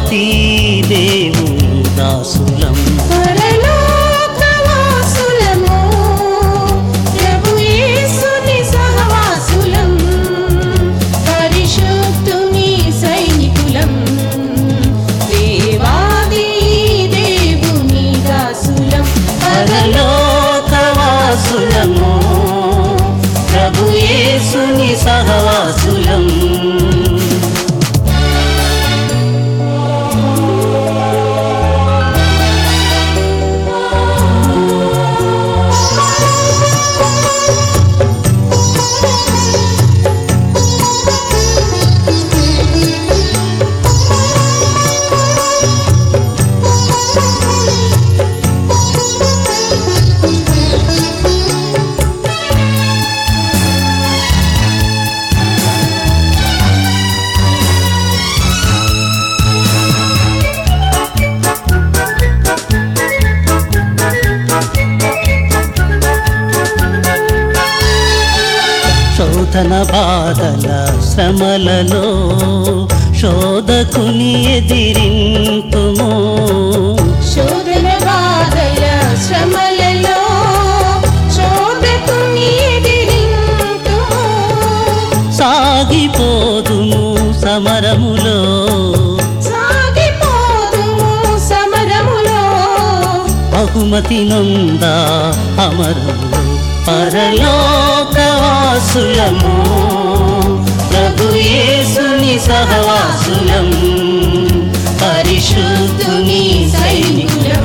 దేవాది దేవుని దాసులం పరలోకవాసులము, ప్రభు యేసుని సహవాసులం, పరిశుద్ధుని సైనికులం, దేవాది దేవుని దాసులం. పరలోకవాసులము ప్రభు యేసుని సహవాసులం శోధన బాధల శ్రమలలో శోధకుని ఎదిరింతుము శోధన బాధల శ్రమలలో శోధకుని ఎదిరింతుము. సాగిపోదుము సమరములో సాగిపోదుము సమరములో బహుమతి నొందా అమరములు పరలోకవాసులము ప్రభు యేసుని సహవాసులం పరిశుద్ధుని సైనికులం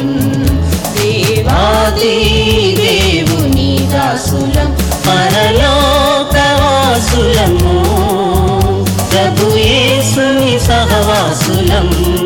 దేవాది దేవుని దాసులం పరలోకవాసులము ప్రభు యేసుని సహవాసులం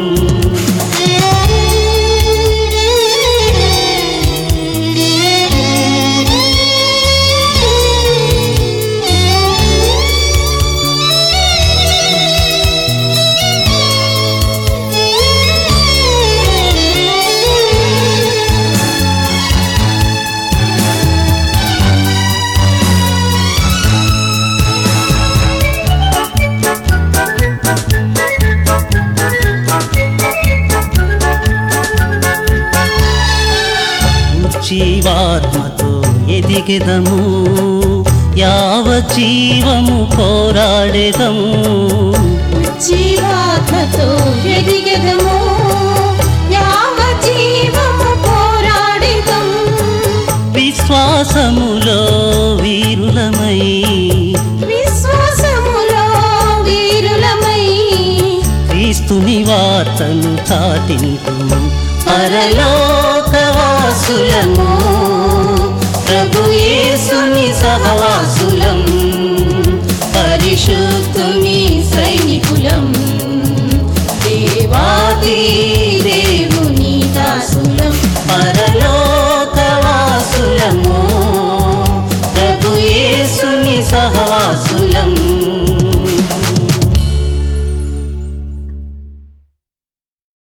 జీవాత్మతో ఎదిగెదము యావ జీవము పోరాడెదము జీవాత్మతో ఎదిగెదము యావ జీవము పోరాడిదం విశ్వాసములో వీరులమై విశ్వాసములో వీరులమై క్రీస్తుని వార్తను చాటింతుము పరలోకవాసులము